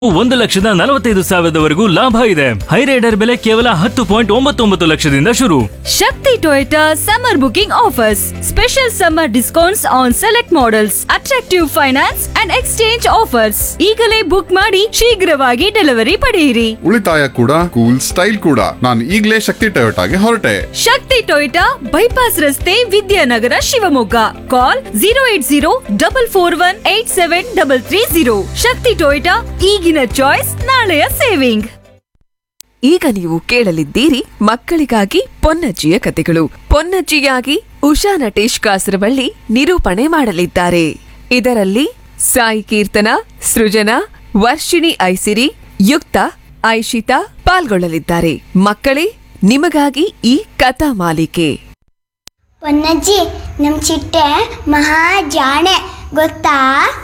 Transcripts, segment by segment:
ಒಂದು ಲಕ್ಷದ ನಲವತ್ತೈದು ಸಾವಿರದವರೆಗೂ ಲಾಭ ಇದೆ ಹೈರೈಡರ್ ಬೆಲೆ ಕೇವಲ ಹತ್ತು ಪಾಯಿಂಟ್ ಒಂಬತ್ತೊಂಬತ್ತು ಲಕ್ಷದಿಂದ ಶುರು Shakti Toyota summer booking offers. Special summer discounts on select models, attractive finance and exchange offers. ಈಗಲೇ ಬುಕ್ ಮಾಡಿ ಶೀಘ್ರವಾಗಿ ಡೆಲಿವರಿ ಪಡೆಯಿರಿ ಉಳಿತಾಯ ಕೂಡ ಕೂಲ್ ಸ್ಟೈಲ್ ಕೂಡ ನಾನು ಈಗಲೇ ಶಕ್ತಿ ಟೊಯೋಟಾಗೆ ಹೊರಟೆ ಶಕ್ತಿ ಟೊಯೋಟಾ ಬೈಪಾಸ್ ರಸ್ತೆ Vidyanagar Shivamogga call zero eight zero double four one eight seven double three zero Shakti Toyota ಈಗಿನ ಚಾಯ್ಸ್ ನಾಳೆಯ ಸೇವಿಂಗ್ ಈಗ ನೀವು ಕೇಳಲಿದ್ದೀರಿ ಮಕ್ಕಳಿಗಾಗಿ ಪೊನ್ನಜ್ಜಿಯ ಕತೆಗಳು ಪೊನ್ನಜ್ಜಿಯಾಗಿ ಉಷಾ ನಟೇಶ್ ಕಾಸರವಳ್ಳಿ ನಿರೂಪಣೆ ಮಾಡಲಿದ್ದಾರೆ ಇದರಲ್ಲಿ ಸಾಯಿ ಕೀರ್ತನ ಸೃಜನಾ ವರ್ಷಿಣಿ ಐಸಿರಿ ಯುಕ್ತ ಐಶಿತಾ ಪಾಲ್ಗೊಳ್ಳಲಿದ್ದಾರೆ ಮಕ್ಕಳೇ ನಿಮಗಾಗಿ ಈ ಕಥಾ ಮಾಲಿಕೆ ಪೊನ್ನಜ್ಜಿ ನಮ್ಮ ಚಿಟ್ಟೆ ಮಹಾ ಜಾಣೆ ಗೊತ್ತಾ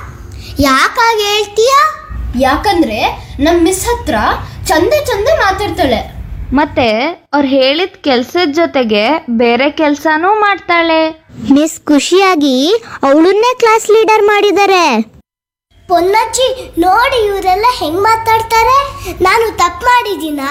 ಯಾಕಾಗ ಹೇಳ್ತೀಯ ಯಾಕಂದ್ರೆ ನಮ್ ಮಿಸ್ ಹತ್ರ ಚಂದ ಚಂದ ಮಾತಾಡ್ತಾಳೆ ಮತ್ತೆ ಅವ್ರು ಹೇಳಿದ ಕೆಲ್ಸದ ಜೊತೆಗೆ ಬೇರೆ ಕೆಲ್ಸಾನೂ ಮಾಡ್ತಾಳೆ ಮಿಸ್ ಖುಷಿಯಾಗಿ ಅವಳನ್ನೇ ಕ್ಲಾಸ್ ಲೀಡರ್ ಮಾಡಿದ್ದಾರೆ ಪೊನ್ನಜ್ಜಿ ನೋಡಿ ಇವರೆಲ್ಲ ಹೆಂಗ್ ಮಾತಾಡ್ತಾರೆ ನಾನು ತಪ್ಪು ಮಾಡಿದ್ದೀನಾ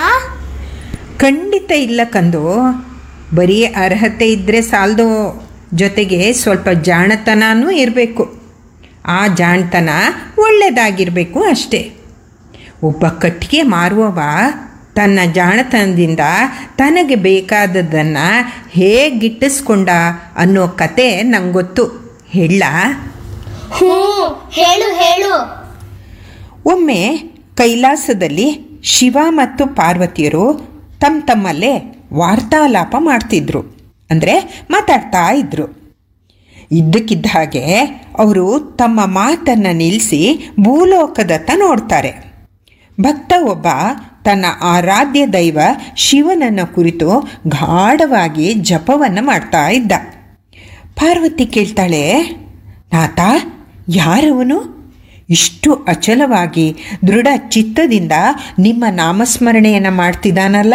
ಖಂಡಿತ ಇಲ್ಲ ಕಂದು ಬರೀ ಅರ್ಹತೆ ಇದ್ದರೆ ಸಾಲದು ಜೊತೆಗೆ ಸ್ವಲ್ಪ ಜಾಣತನನೂ ಇರಬೇಕು ಆ ಜಾಣತನ ಒಳ್ಳೆಯದಾಗಿರಬೇಕು ಅಷ್ಟೇ ಒಬ್ಬ ಕಟ್ಟಿಗೆ ಮಾರುವವ ತನ್ನ ಜಾಣತನದಿಂದ ತನಗೆ ಬೇಕಾದದ್ದನ್ನು ಹೇಗೆ ಗಿಟ್ಟಿಸ್ಕೊಂಡ ಅನ್ನೋ ಕತೆ ನಂಗೆ ಗೊತ್ತು ಹೇಳ ಹ್ಞೂ ಹೇಳು ಹೇಳು ಒಮ್ಮೆ ಕೈಲಾಸದಲ್ಲಿ ಶಿವ ಮತ್ತು ಪಾರ್ವತಿಯರು ತಮ್ಮ ತಮ್ಮಲ್ಲೇ ವಾರ್ತಾಲಾಪ ಮಾಡ್ತಿದ್ರು ಅಂದರೆ ಮಾತಾಡ್ತಾ ಇದ್ರು ಇದ್ದಕ್ಕಿದ್ದ ಹಾಗೆ ಅವರು ತಮ್ಮ ಮಾತನ್ನು ನಿಲ್ಲಿಸಿ ಭೂಲೋಕದತ್ತ ನೋಡ್ತಾರೆ ಭಕ್ತ ಒಬ್ಬ ತನ್ನ ಆರಾಧ್ಯ ದೈವ ಶಿವನನ್ನು ಕುರಿತು ಗಾಢವಾಗಿ ಜಪವನ್ನು ಮಾಡ್ತಾ ಇದ್ದ ಪಾರ್ವತಿ ಕೇಳ್ತಾಳೆ ನಾಥ ಯಾರವನು ಇಷ್ಟು ಅಚಲವಾಗಿ ದೃಢ ಚಿತ್ತದಿಂದ ನಿಮ್ಮ ನಾಮಸ್ಮರಣೆಯನ್ನು ಮಾಡ್ತಿದ್ದಾನಲ್ಲ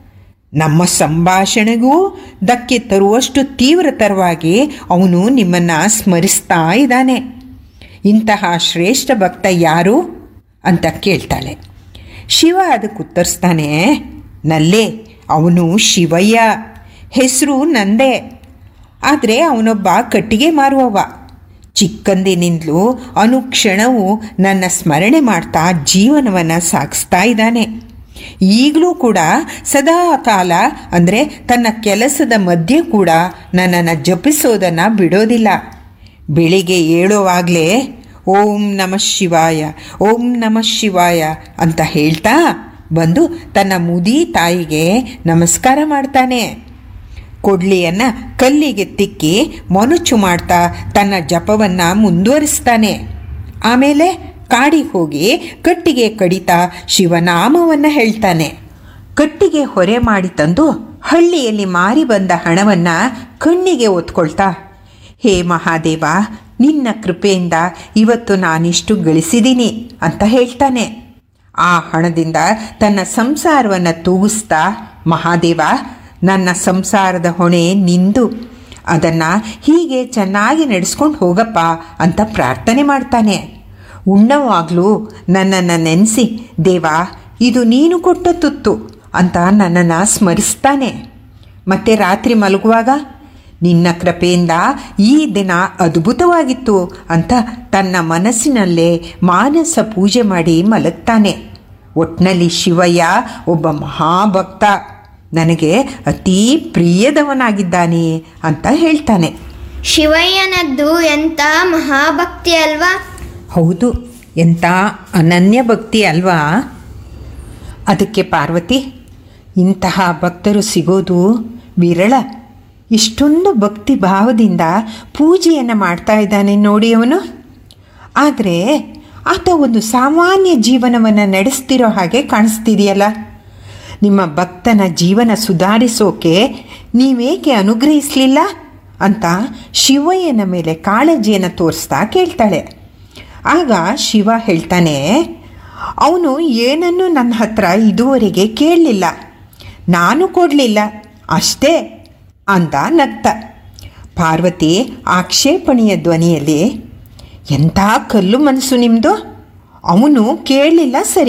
ನಮ್ಮ ಸಂಭಾಷಣೆಗೂ ಧಕ್ಕೆ ತರುವಷ್ಟು ತೀವ್ರತರವಾಗಿ ಅವನು ನಿಮ್ಮನ್ನು ಸ್ಮರಿಸ್ತಾ ಇದ್ದಾನೆ ಇಂತಹ ಶ್ರೇಷ್ಠ ಭಕ್ತ ಯಾರು ಅಂತ ಕೇಳ್ತಾಳೆ ಶಿವ ಅದಕ್ಕೆ ಉತ್ತರಿಸ್ತಾನೆ ನಲ್ಲೇ ಅವನು ಶಿವಯ್ಯ ಹೆಸರು ನಂದೇ ಆದರೆ ಅವನೊಬ್ಬ ಕಟ್ಟಿಗೆ ಮಾರುವವ ಚಿಕ್ಕಂದಿನಿಂದಲೂ ಅನುಕ್ಷಣವೂ ನನ್ನ ಸ್ಮರಣೆ ಮಾಡ್ತಾ ಜೀವನವನ್ನು ಸಾಗಿಸ್ತಾ ಇದ್ದಾನೆ ಈಗಲೂ ಕೂಡ ಸದಾ ಕಾಲ ಅಂದರೆ ತನ್ನ ಕೆಲಸದ ಮಧ್ಯೆ ಕೂಡ ನನ್ನನ್ನು ಜಪಿಸೋದನ್ನು ಬಿಡೋದಿಲ್ಲ ಬೆಳಿಗ್ಗೆ ಏಳುವಾಗಲೇ ಓಂ ನಮಃ ಶಿವಾಯ ಓಂ ನಮಃ ಶಿವಾಯ ಅಂತ ಹೇಳ್ತಾ ಬಂದು ತನ್ನ ಮುದಿ ತಾಯಿಗೆ ನಮಸ್ಕಾರ ಮಾಡ್ತಾನೆ ಕೊಡ್ಲಿಯನ್ನು ಕಲ್ಲಿಗೆ ತಿಕ್ಕಿ ಮೊನಚು ಮಾಡ್ತಾ ತನ್ನ ಜಪವನ್ನು ಮುಂದುವರಿಸ್ತಾನೆ ಆಮೇಲೆ ಕಾಡಿಗೆ ಹೋಗಿ ಕಟ್ಟಿಗೆ ಕಡಿತಾ ಶಿವನಾಮವನ್ನು ಹೇಳ್ತಾನೆ ಕಟ್ಟಿಗೆ ಹೊರೆ ಮಾಡಿ ತಂದು ಹಳ್ಳಿಯಲ್ಲಿ ಮಾರಿ ಬಂದ ಹಣವನ್ನು ಕಣ್ಣಿಗೆ ಒತ್ಕೊಳ್ತಾ ಹೇ ಮಹಾದೇವ ನಿನ್ನ ಕೃಪೆಯಿಂದ ಇವತ್ತು ನಾನಿಷ್ಟು ಗಳಿಸಿದ್ದೀನಿ ಅಂತ ಹೇಳ್ತಾನೆ ಆ ಹಣದಿಂದ ತನ್ನ ಸಂಸಾರವನ್ನು ತೂಗಿಸ್ತಾ ಮಹಾದೇವ ನನ್ನ ಸಂಸಾರದ ಹೊಣೆ ನಿಂದು ಅದನ್ನು ಹೀಗೆ ಚೆನ್ನಾಗಿ ನಡೆಸ್ಕೊಂಡು ಹೋಗಪ್ಪ ಅಂತ ಪ್ರಾರ್ಥನೆ ಮಾಡ್ತಾನೆ ಉಣ್ಣವಾಗಲೂ ನನ್ನನ್ನು ನೆನೆಸಿ ದೇವ ಇದು ನೀನು ಕೊಟ್ಟ ತುತ್ತು ಅಂತ ನನ್ನನ್ನು ಸ್ಮರಿಸ್ತಾನೆ ಮತ್ತೆ ರಾತ್ರಿ ಮಲಗುವಾಗ ನಿನ್ನ ಕೃಪೆಯಿಂದ ಈ ದಿನ ಅದ್ಭುತವಾಗಿತ್ತು ಅಂತ ತನ್ನ ಮನಸ್ಸಿನಲ್ಲೇ ಮಾನಸ ಪೂಜೆ ಮಾಡಿ ಮಲಗ್ತಾನೆ ಒಟ್ನಲ್ಲಿ ಶಿವಯ್ಯ ಒಬ್ಬ ಮಹಾಭಕ್ತ ನನಗೆ ಅತೀ ಪ್ರಿಯದವನಾಗಿದ್ದಾನೆ ಅಂತ ಹೇಳ್ತಾನೆ ಶಿವಯ್ಯನದ್ದು ಎಂತ ಮಹಾಭಕ್ತಿ ಅಲ್ವಾ ಹೌದು ಎಂಥ ಅನನ್ಯ ಭಕ್ತಿ ಅಲ್ವಾ ಅದಕ್ಕೆ ಪಾರ್ವತಿ ಇಂತಹ ಭಕ್ತರು ಸಿಗೋದು ವಿರಳ ಇಷ್ಟೊಂದು ಭಕ್ತಿ ಭಾವದಿಂದ ಪೂಜೆಯನ್ನು ಮಾಡ್ತಾ ಇದ್ದಾನೆ ನೋಡಿ ಅವನು ಆದರೆ ಆತ ಒಂದು ಸಾಮಾನ್ಯ ಜೀವನವನ್ನು ನಡೆಸ್ತಿರೋ ಹಾಗೆ ಕಾಣಿಸ್ತಿದೆಯಲ್ಲ ನಿಮ್ಮ ಭಕ್ತನ ಜೀವನ ಸುಧಾರಿಸೋಕೆ ನೀವೇಕೆ ಅನುಗ್ರಹಿಸಲಿಲ್ಲ ಅಂತ ಶಿವಯ್ಯನ ಮೇಲೆ ಕಾಳಜಿಯನ್ನು ತೋರಿಸ್ತಾ ಕೇಳ್ತಾಳೆ ಆಗ ಶಿವ ಹೇಳ್ತಾನೆ ಅವನು ಏನನ್ನು ನನ್ನ ಹತ್ರ ಇದುವರೆಗೆ ಕೇಳಲಿಲ್ಲ ನಾನು ಕೊಡಲಿಲ್ಲ ಅಷ್ಟೇ ಅಂದ ನಗ್ತ ಪಾರ್ವತಿ ಆಕ್ಷೇಪಣೆಯ ಧ್ವನಿಯಲ್ಲಿ ಎಂಥ ಕಲ್ಲು ಮನಸ್ಸು ನಿಮ್ಮದು ಅವನು ಕೇಳಲಿಲ್ಲ ಸರಿ